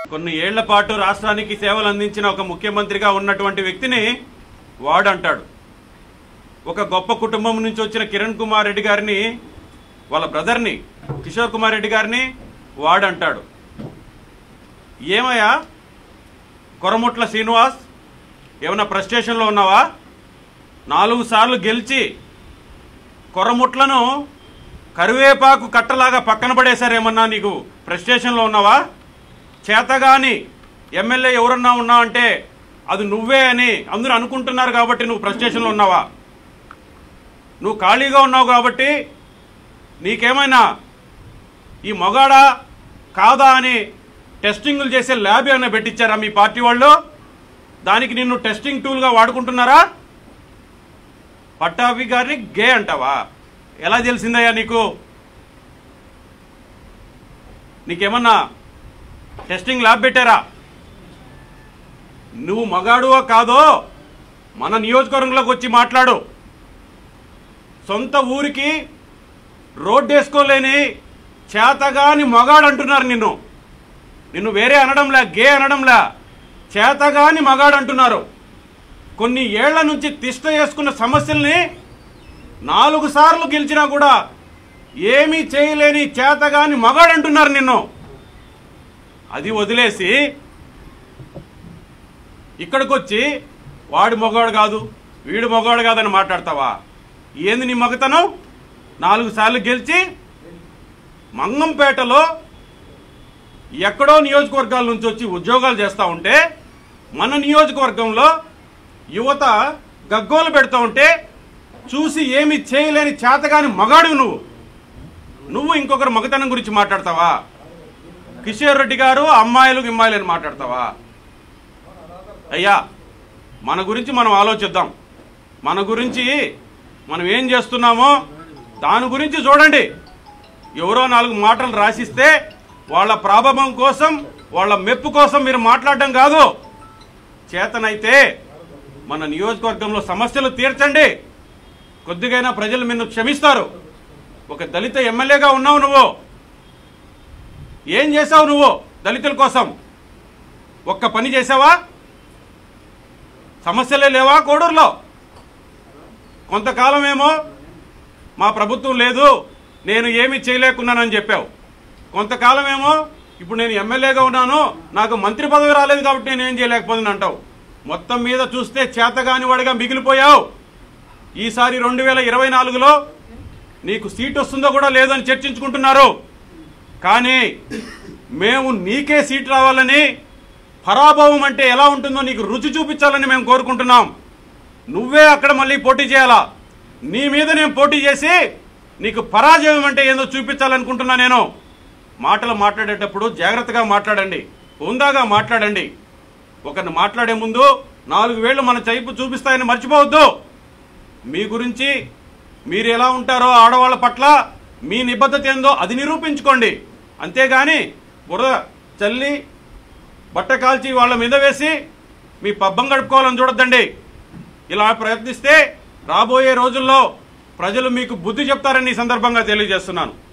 కొన్ని ఏళ్ల పాటు రాష్ట్రానికి సేవలు అందించిన ఒక ముఖ్యమంత్రిగా ఉన్నటువంటి వ్యక్తిని వాడంటాడు ఒక గొప్ప కుటుంబం నుంచి వచ్చిన కిరణ్ కుమార్ రెడ్డి గారిని వాళ్ళ బ్రదర్ని కిషోర్ కుమార్ రెడ్డి గారిని వాడంటాడు ఏమయ్యా కొరముట్ల శ్రీనివాస్ ఏమైనా ఫ్రస్ట్రేషన్లో ఉన్నావా నాలుగు సార్లు గెలిచి కొరముట్లను కరివేపాకు కట్టలాగా పక్కన పడేశారేమన్నా నీకు ఫ్రస్ట్రేషన్లో ఉన్నావా చేతగాని ఎమ్మెల్యే ఎవరన్నా ఉన్నా అంటే అది నువ్వే అని అందరూ అనుకుంటున్నారు కాబట్టి నువ్వు ఫ్రస్ట్రేషన్లో ఉన్నావా నువ్వు ఖాళీగా ఉన్నావు కాబట్టి నీకేమైనా ఈ మొగాడా కాదా అని టెస్టింగ్లు చేసే ల్యాబ్ ఏమైనా పెట్టించారా మీ పార్టీ వాళ్ళు దానికి నిన్ను టెస్టింగ్ టూల్గా వాడుకుంటున్నారా పట్టాభి గారిని గే అంటావా ఎలా తెలిసిందయ్యా నీకు నీకేమన్నా టెస్టింగ్ ల్యాబ్ పెట్టారా నువ్వు మగాడువో కాదో మన నియోజకవర్గంలోకి వచ్చి మాట్లాడు సొంత ఊరికి రోడ్డు వేసుకోలేని చేతగాని మగాడు అంటున్నారు నిన్ను నిన్ను వేరే అనడంలే గే అనడంలే చేతగాని మగాడు అంటున్నారు కొన్ని ఏళ్ల నుంచి తిష్ట చేసుకున్న సమస్యల్ని నాలుగు సార్లు గెలిచినా కూడా ఏమీ చేయలేని చేతగాని మగాడు అంటున్నారు నిన్ను అది వదిలేసి ఇక్కడికి వచ్చి వాడి మొగాడు కాదు వీడు మొగాడు కాదని మాట్లాడతావా ఏంది నీ మగతనం నాలుగు సార్లు గెలిచి మంగంపేటలో ఎక్కడో నియోజకవర్గాల నుంచి వచ్చి ఉద్యోగాలు చేస్తూ ఉంటే మన నియోజకవర్గంలో యువత గగ్గోలు పెడతా ఉంటే చూసి ఏమి చేయలేని చేతగాని మగాడు నువ్వు నువ్వు ఇంకొకరు మగతనం గురించి మాట్లాడతావా కిషోర్ రెడ్డి గారు అమ్మాయిలు గిమ్మాయిలు అని మాట్లాడతావా అయ్యా మన గురించి మనం ఆలోచిద్దాం మన గురించి మనం ఏం చేస్తున్నామో దాని గురించి చూడండి ఎవరో నాలుగు మాటలు రాసిస్తే వాళ్ళ ప్రాభవం కోసం వాళ్ళ మెప్పు కోసం మీరు మాట్లాడడం కాదు చేతనైతే మన నియోజకవర్గంలో సమస్యలు తీర్చండి కొద్దిగైనా ప్రజలు నిన్ను క్షమిస్తారు ఒక దళిత ఎమ్మెల్యేగా ఉన్నావు నువ్వు ఏం చేసావు నువ్వు దళితుల కోసం ఒక్క పని చేసావా సమస్యలే లేవా కోడూరులో కొంతకాలం ఏమో మా ప్రభుత్వం లేదు నేను ఏమీ చేయలేకున్నానని చెప్పావు కొంతకాలం ఏమో ఇప్పుడు నేను ఎమ్మెల్యేగా ఉన్నాను నాకు మంత్రి పదవి రాలేదు కాబట్టి నేను ఏం చేయలేకపోతుంది అంటావు మొత్తం మీద చూస్తే చేతగాని వాడిగా మిగిలిపోయావు ఈసారి రెండు వేల ఇరవై నాలుగులో నీకు సీట్ వస్తుందో కూడా లేదని చర్చించుకుంటున్నారు కానీ మేము నీకే సీట్ రావాలని పరాభవం అంటే ఎలా ఉంటుందో నీకు రుచి చూపించాలని మేము కోరుకుంటున్నాం నువ్వే అక్కడ మళ్ళీ పోటీ చేయాలా నీ మీద నేను పోటీ చేసి నీకు పరాజయం అంటే ఏందో చూపించాలనుకుంటున్నా నేను మాటలు మాట్లాడేటప్పుడు జాగ్రత్తగా మాట్లాడండి హుందాగా మాట్లాడండి ఒకరిని మాట్లాడే ముందు నాలుగు వేళ్ళు మన చైపు చూపిస్తాయని మర్చిపోవద్దు మీ గురించి మీరు ఎలా ఉంటారో ఆడవాళ్ళ పట్ల మీ నిబద్ధత ఏందో అది నిరూపించుకోండి అంతేగాని బురద చల్లి బట్ట కాల్చి వాళ్ళ మీద వేసి మీ పబ్బం గడుపుకోవాలని చూడొద్దండి ఇలా ప్రయత్నిస్తే రాబోయే రోజుల్లో ప్రజలు మీకు బుద్ధి చెప్తారని ఈ సందర్భంగా తెలియజేస్తున్నాను